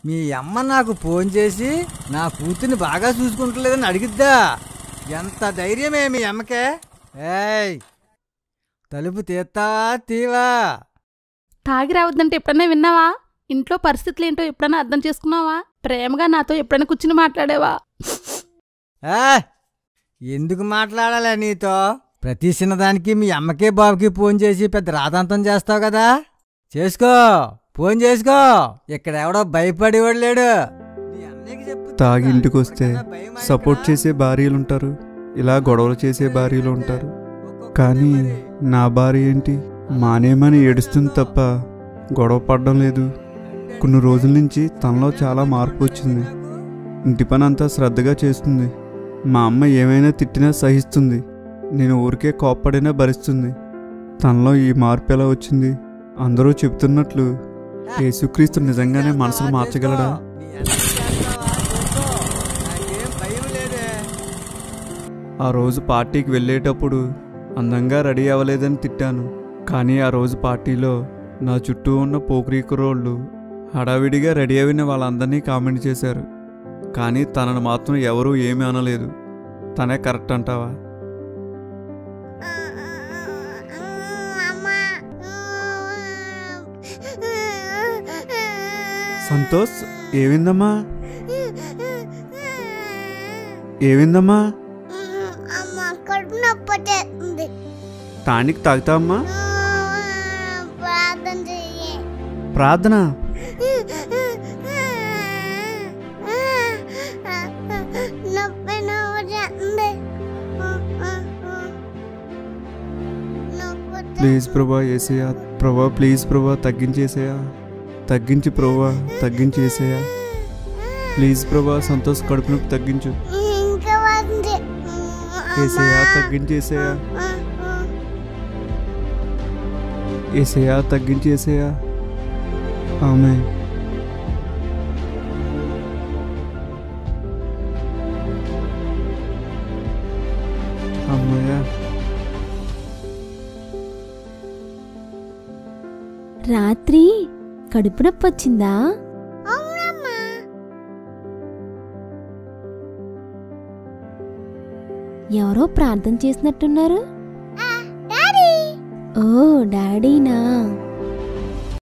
మీ అమ్మ నాకు ఫోన్ చేసి నా కూతుర్ని బాగా చూసుకుంటలేదని అడిగిద్దా ఎంత ధైర్యమే మీ అమ్మకే ఏయ్ తలుపు తీస్తావా తీవా తాగి రావద్దంటే ఎప్పుడైనా విన్నావా ఇంట్లో పరిస్థితులు ఏంటో ఎప్పుడైనా అర్థం చేసుకున్నావా ప్రేమగా నాతో ఎప్పుడైనా కూర్చుని మాట్లాడేవా ఏ ఎందుకు మాట్లాడాలా నీతో ప్రతి చిన్నదానికి మీ అమ్మకే బాబుకి ఫోన్ చేసి పెద్ద రాధాంతం చేస్తావు కదా చేసుకో ఫోన్ చేసుకో ఇక్కడ ఎవడో భయపడేవాడు లేడు నీ అన్నయ్యకి చెప్పు తాగి ఇంటికి వస్తే నాకన్నా భయం సపోర్ట్ ఆయనకన్నా. చేసే భార్యలు ఉంటారు ఇలా గొడవలు చేసే భార్యలు ఉంటారు ఒక్కొక్కరు కానీ మరి. నా భార్య ఏంటి మానేమని ఏడుస్తుంది తప్ప గొడవ పడడం లేదు కొన్ని రోజుల నుంచి తనలో చాలా మార్పు వచ్చింది ఇంటి పని అంతా శ్రద్ధగా చేస్తుంది మా అమ్మ ఏమైనా తిట్టినా సహిస్తుంది నేను ఊరికే కోప్పడినా భరిస్తుంది తనలో ఈ మార్పు ఎలా వచ్చింది అందరూ చెప్తున్నట్లు యేసుక్రీస్తు నిజంగానే మనసును మార్చగలడా నీ అన్నయ్య చేస్తావా? చేసుకో. నాకేం భయం లేదే ఆ రోజు పార్టీకి వెళ్ళేటప్పుడు అందంగా రెడీ అవ్వలేదని తిట్టాను కానీ ఆ రోజు పార్టీలో నా చుట్టూ ఉన్న పోక్రీకురోళ్ళు హడావిడిగా రెడీ అయిన వాళ్ళందరినీ కామెంట్ చేశారు కానీ తనను మాత్రం ఎవరూ ఏమీ అనలేదు తనే కరెక్ట్ అంటావా సంతోష్ ఏవిందమ్మా ఏవిందమ్మా అమ్మ కడుపు నొప్పి చేస్తుంది టానిక్ తాగుతావమ్మా ప్రార్థన చెయ్యి ప్రార్థన నొప్పి నొప్పి చేస్తుంది నొప్పి ప్లీజ్ ప్రభా ఏసయ్యా ప్రభా ప్లీజ్ ప్రభా తగ్గించేసేయా తగ్గించి ప్రభా తగ్గించేసేయా ప్లీజ్ ప్రభా సంతోష్ కడుపు నొప్పి తగ్గించు ఇంకా ఉంది ఏసయ్యా తగ్గించేసేయా ఏసయ్యా తగ్గించేసేయా ఆమె అమ్మయ్యా రాత్రి కడుపు నొప్పి వచ్చిందా అవునమ్మా ఎవరో ప్రార్థన చేసినట్టున్నారు డాడీ ఓ డాడీనా